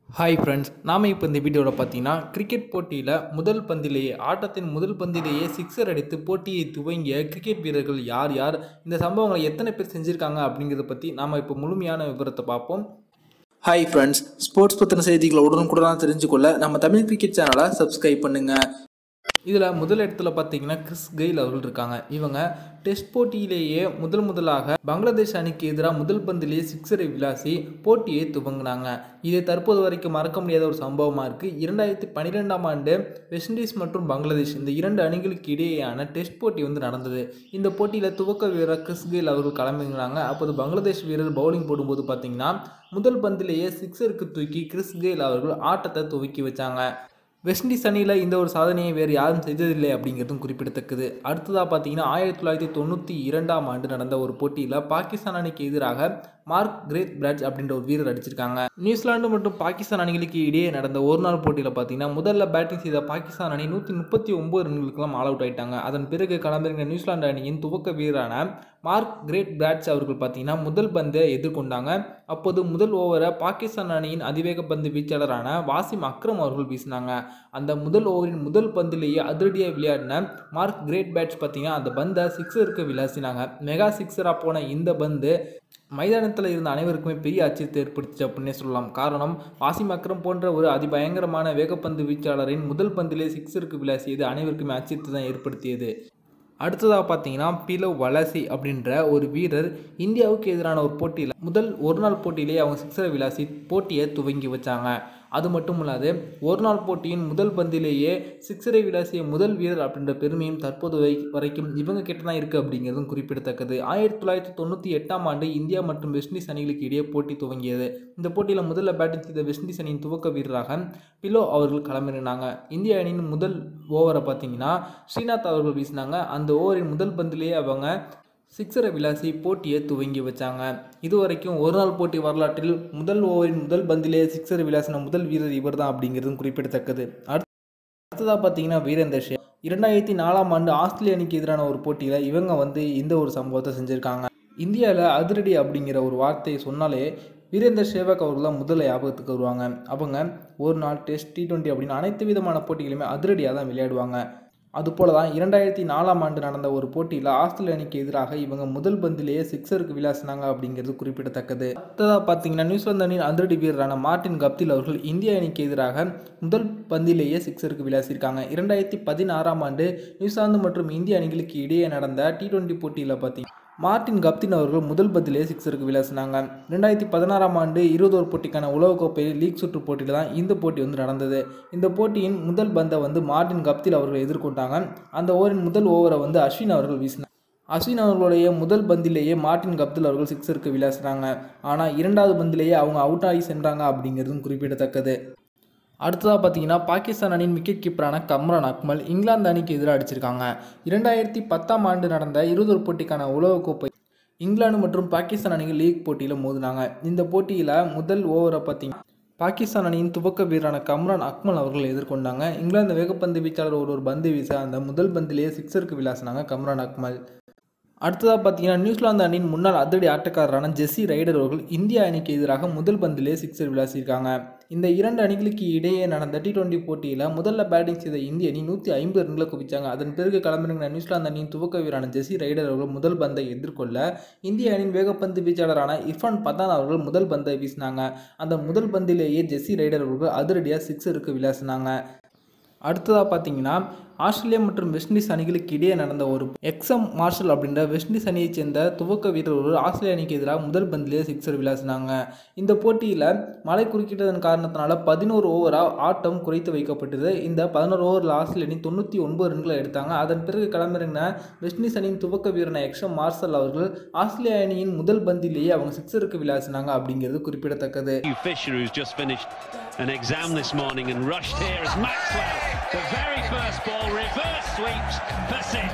Hi friends நாம் இப்போ இந்த வீடியோவில் பார்த்தீங்கன்னா கிரிக்கெட் போட்டியில் முதல் பந்திலேயே ஆட்டத்தின் முதல் பந்திலேயே சிக்ஸர் அடித்து போட்டியை துவங்கிய கிரிக்கெட் வீரர்கள் யார் யார் இந்த சம்பவங்களை எத்தனை பேர் செஞ்சுருக்காங்க அப்படிங்கிறத பற்றி நாம் இப்போ முழுமையான விவரத்தை பார்ப்போம் ஹாய் ஃப்ரெண்ட்ஸ் ஸ்போர்ட்ஸ் பற்றின செய்திகளை உடனுக்குடன் தெரிஞ்சுக்கொள்ள நம்ம தமிழ் கிரிக்கெட் சேனலை சப்ஸ்கிரைப் பண்ணுங்கள் இதில் முதல் இடத்துல பார்த்தீங்கன்னா கிறிஸ் கெயில் அவர்கள் இருக்காங்க இவங்க டெஸ்ட் போட்டியிலேயே முதல் முதலாக பங்களாதேஷ் அணிக்கு எதிராக முதல் பந்திலேயே சிக்ஸரை விளாசி போட்டியை துவங்கினாங்க இது தற்போது வரைக்கும் மறக்க முடியாத ஒரு சம்பவமாக இருக்குது இரண்டாயிரத்தி பன்னிரெண்டாம் ஆண்டு வெஸ்ட் இண்டீஸ் மற்றும் பங்களாதேஷ் இந்த இரண்டு அணிகளுக்கு இடையேயான டெஸ்ட் போட்டி வந்து நடந்தது இந்த போட்டியில் துவக்க வீரர் கிறிஸ் கெயில் அவர்கள் கிளம்பினாங்க அப்போது பங்களாதேஷ் வீரர் பவுலிங் போடும்போது பார்த்தீங்கன்னா முதல் பந்திலேயே சிக்ஸருக்கு தூக்கி கிறிஸ் கெயில் அவர்கள் ஆட்டத்தை துவக்கி வச்சாங்க வெஸ்ட் இண்டீஸ் அணியில் இந்த ஒரு சாதனையை வேறு யாரும் செய்ததில்லை அப்படிங்கிறதும் குறிப்பிடத்தக்கது அடுத்ததாக பார்த்தீங்கன்னா ஆயிரத்தி தொள்ளாயிரத்தி தொண்ணூற்றி இரண்டாம் ஆண்டு நடந்த ஒரு போட்டியில் பாகிஸ்தான் அணிக்கு எதிராக மார்க் கிரேட் பிராட்ஜ் அப்படின்ற ஒரு வீரர் அடிச்சிருக்காங்க நியூசிலாந்து மற்றும் பாகிஸ்தான் அணிகளுக்கு இடையே நடந்த ஒரு நாள் போட்டியில் பார்த்தீங்கன்னா முதல்ல பேட்டிங் செய்த பாகிஸ்தான் அணி நூற்றி முப்பத்தி ஒம்பது ரன்களுக்கெல்லாம் ஆல் அவுட் ஆயிட்டாங்க அதன் பிறகு களமிறங்கிய நியூசிலாந்து அணியின் துவக்க வீரரான மார்க் கிரேட் பிராட்ஜ் அவர்கள் பார்த்தீங்கன்னா முதல் பந்தை எதிர்கொண்டாங்க அப்போது முதல் ஓவரை பாகிஸ்தான் அணியின் அதிவேக பந்து வீச்சாளரான வாசிம் அக்ரம் அவர்கள் வீசினாங்க அந்த முதல் ஓவரின் முதல் பந்திலேயே அதிரடியாக விளையாடின மார்க் கிரேட் பேட்ஸ் பார்த்தீங்கன்னா அந்த பந்தை சிக்ஸருக்கு விளாசினாங்க மெகா சிக்ஸராக போன இந்த பந்து மைதானத்தில் இருந்த அனைவருக்குமே பெரிய அச்சத்தை ஏற்படுத்துச்சு அப்படின்னே சொல்லலாம் காரணம் வாசிம் அக்ரம் போன்ற ஒரு அதிபயங்கரமான வேகப்பந்து வீச்சாளரின் முதல் பந்திலே சிக்ஸருக்கு விளாசியது அனைவருக்குமே அச்சத்தை தான் ஏற்படுத்தியது அடுத்ததாக பார்த்தீங்கன்னா பிலோ வலசி அப்படின்ற ஒரு வீரர் இந்தியாவுக்கு எதிரான ஒரு போட்டியில் முதல் ஒரு நாள் போட்டியிலேயே அவங்க சிக்ஸரை விளாசி போட்டியை துவங்கி வச்சாங்க அது மட்டும் இல்லாது ஒரு நாள் போட்டியின் முதல் பந்திலேயே சிக்ஸரை விளாசிய முதல் வீரர் அப்படின்ற பெருமையும் தற்போது வை வரைக்கும் இவங்க கிட்ட தான் இருக்குது அப்படிங்கிறதும் குறிப்பிடத்தக்கது ஆயிரத்தி தொள்ளாயிரத்தி தொண்ணூற்றி எட்டாம் ஆண்டு இந்தியா மற்றும் வெஸ்ட் இண்டீஸ் அணிகளுக்கு இடையே போட்டி துவங்கியது இந்த போட்டியில் முதல்ல பேட்டிங் செய்த வெஸ்ட் இண்டீஸ் அணியின் துவக்க வீரராக பிலோ அவர்கள் களமிறங்கினாங்க இந்திய அணியின் முதல் ஓவரை பார்த்தீங்கன்னா ஸ்ரீநாத் அவர்கள் வீசினாங்க அந்த ஓவரின் முதல் பந்திலேயே அவங்க சிக்ஸரை விளாசி போட்டியை துவங்கி வச்சாங்க இதுவரைக்கும் ஒரு நாள் போட்டி வரலாற்றில் முதல் ஓவரின் முதல் பந்திலே சிக்ஸரை விளாசின முதல் வீரர் இவர் தான் அப்படிங்கிறதும் குறிப்பிடத்தக்கது அடுத்ததாக பார்த்தீங்கன்னா வீரேந்தர் ஷே இரண்டாயிரத்தி நாலாம் ஆண்டு ஆஸ்திரேலிய அணிக்கு எதிரான ஒரு போட்டியில் இவங்க வந்து இந்த ஒரு சம்பவத்தை செஞ்சுருக்காங்க இந்தியாவில் அதிரடி அப்படிங்கிற ஒரு வார்த்தையை சொன்னாலே வீரேந்தர் சேவக் அவர்கள் தான் முதல்ல ஞாபகத்துக்கு வருவாங்க அவங்க ஒரு நாள் டெஸ்ட் டி டுவெண்ட்டி அப்படின்னு அனைத்து விதமான போட்டிகளுமே அதிரடியாக தான் விளையாடுவாங்க அதுபோல தான் இரண்டாயிரத்தி நாலாம் ஆண்டு நடந்த ஒரு போட்டியில் ஆஸ்திரேலிய அணிக்கு எதிராக இவங்க முதல் பந்திலேயே சிக்ஸருக்கு விளாசினாங்க அப்படிங்கிறது குறிப்பிடத்தக்கது அடுத்ததாக பார்த்தீங்கன்னா நியூசிலாந்து அணியின் அதிரடி வீரரான மார்டின் கப்தில் அவர்கள் இந்திய அணிக்கு எதிராக முதல் பந்திலேயே சிக்ஸருக்கு விளாசியிருக்காங்க இரண்டாயிரத்தி பதினாறாம் ஆண்டு நியூசிலாந்து மற்றும் இந்திய அணிகளுக்கு இடையே நடந்த டி டுவெண்ட்டி போட்டியில் பார்த்தீங்கன்னா மார்டின் கப்தின் அவர்கள் முதல் பதிலே சிக்ஸருக்கு விளாசினாங்க ரெண்டாயிரத்தி பதினாறாம் ஆண்டு இருபது ஓவர் போட்டிக்கான உலகக்கோப்பை லீக் சுற்று போட்டியில் தான் இந்த போட்டி வந்து நடந்தது இந்த போட்டியின் முதல் பந்தை வந்து மார்டின் கப்தில் அவர்கள் எதிர்கொண்டாங்க அந்த ஓவரின் முதல் ஓவரை வந்து அஸ்வின் அவர்கள் வீசினார் அஸ்வின் அவர்களுடைய முதல் பந்திலேயே மார்டின் கப்தில் அவர்கள் சிக்ஸருக்கு விளாசுறாங்க ஆனால் இரண்டாவது பந்திலேயே அவங்க அவுட் ஆகி சென்றாங்க அப்படிங்கிறதும் குறிப்பிடத்தக்கது அடுத்ததாக பார்த்தீங்கன்னா பாகிஸ்தான் அணியின் விக்கெட் கீப்பரான கம்ரான் அக்மல் இங்கிலாந்து அணிக்கு எதிராக அடிச்சிருக்காங்க இரண்டாயிரத்தி பத்தாம் ஆண்டு நடந்த இருபது போட்டிக்கான உலகக்கோப்பை இங்கிலாந்து மற்றும் பாகிஸ்தான் அணிகள் லீக் போட்டியில் மோதினாங்க இந்த போட்டியில் முதல் ஓவரை பார்த்தீங்கன்னா பாகிஸ்தான் அணியின் துவக்க வீரரான கம்ரான் அக்மல் அவர்கள் எதிர்கொண்டாங்க இங்கிலாந்து வேகப்பந்து வீச்சாளர் ஒரு ஒரு பந்து வீச அந்த முதல் பந்திலேயே சிக்ஸருக்கு விளாசினாங்க கம்ரான் அக்மல் அடுத்ததாக பார்த்தீங்கன்னா நியூசிலாந்து அணியின் முன்னாள் அதிரடி ஆட்டக்காரரான ஜெஸ்ஸி ரைடர் அவர்கள் இந்திய அணிக்கு எதிராக முதல் பந்திலே சிக்ஸர் விளாசியிருக்காங்க இந்த இரண்டு அணிகளுக்கு இடையே நடந்த டி டுவெண்ட்டி போட்டியில் முதல்ல பேட்டிங் செய்த இந்திய அணி நூற்றி ஐம்பது ரன்களை குவிச்சாங்க அதன் பிறகு களமிறங்கின நியூசிலாந்து அணியின் துவக்க வீரரான ஜெஸ்ஸி ரைடர் அவர்கள் முதல் பந்தை எதிர்கொள்ள இந்திய அணியின் வேகப்பந்து வீச்சாளரான இர்ஃபான் பத்தான் அவர்கள் முதல் பந்தை வீசினாங்க அந்த முதல் பந்திலேயே ஜெஸ்ஸி ரைடர் அவர்கள் அதிரடியாக சிக்ஸருக்கு விளாசினாங்க அடுத்ததாக பார்த்தீங்கன்னா ஆஸ்திரேலியா மற்றும் வெஸ்ட் இண்டீஸ் அணிகளுக்கு இடையே நடந்த ஒரு எக்ஸம் மார்ஷல் அப்படின்ற வெஸ்ட் இண்டீஸ் அணியைச் சேர்ந்த துவக்க வீரர் ஒரு ஆஸ்திரேலிய அணிக்கு எதிராக முதல் பந்திலே சிக்ஸர் விளாசினாங்க இந்த போட்டியில் மழை குறுக்கிட்டதன் காரணத்தினால பதினோரு ஓவராக ஆட்டம் குறைத்து வைக்கப்பட்டது இந்த பதினோரு ஓவரில் ஆஸ்திரேலிய அணி தொண்ணூற்றி ஒன்பது ரன்களை எடுத்தாங்க அதன் பிறகு களமிறங்கின வெஸ்ட் இண்டீஸ் அணியின் துவக்க வீரரான எக்ஸம் மார்ஷல் அவர்கள் ஆஸ்திரேலிய அணியின் முதல் பந்திலேயே அவங்க சிக்ஸருக்கு விளாசினாங்க அப்படிங்கிறது குறிப்பிடத்தக்கது Fisher, who's just finished an exam this morning and rushed here as Maxwell, the very first ball, reverse sweeps for six.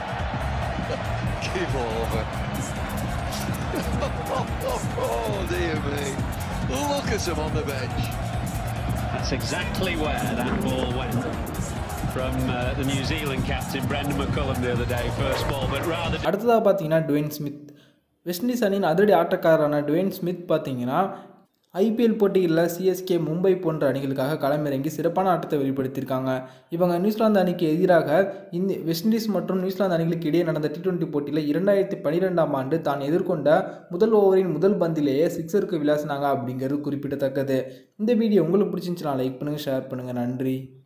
Give over. oh dear me. Look at him on the bench. That's exactly where that ball went from uh, the New Zealand captain Brendan McCullum the other day, first ball, but rather. அடுத்ததாக பார்த்தீங்கன்னா Dwayne Smith west Indies அணியின் அதிரடி ஆட்டக்காரரான Dwayne Smith பார்த்தீங்கன்னா IPL போட்டிகளில் CSK Mumbai போன்ற அணிகளுக்காக களமிறங்கி சிறப்பான ஆட்டத்தை வெளிப்படுத்தியிருக்காங்க இவங்க நியூசிலாந்து அணிக்கு எதிராக இந்த வெஸ்ட் இண்டீஸ் மற்றும் நியூசிலாந்து அணிகளுக்கு இடையே நடந்த டி டுவெண்ட்டி போட்டியில் இரண்டாயிரத்தி பன்னிரெண்டாம் ஆண்டு தான் எதிர்கொண்ட முதல் ஓவரின் முதல் பந்திலேயே சிக்ஸருக்கு விளாசினாங்க அப்படிங்கிறது குறிப்பிடத்தக்கது இந்த வீடியோ உங்களுக்கு பிடிச்சிருந்துச்சுன்னா லைக் பண்ணுங்கள் ஷேர் பண்ணுங்கள் நன்றி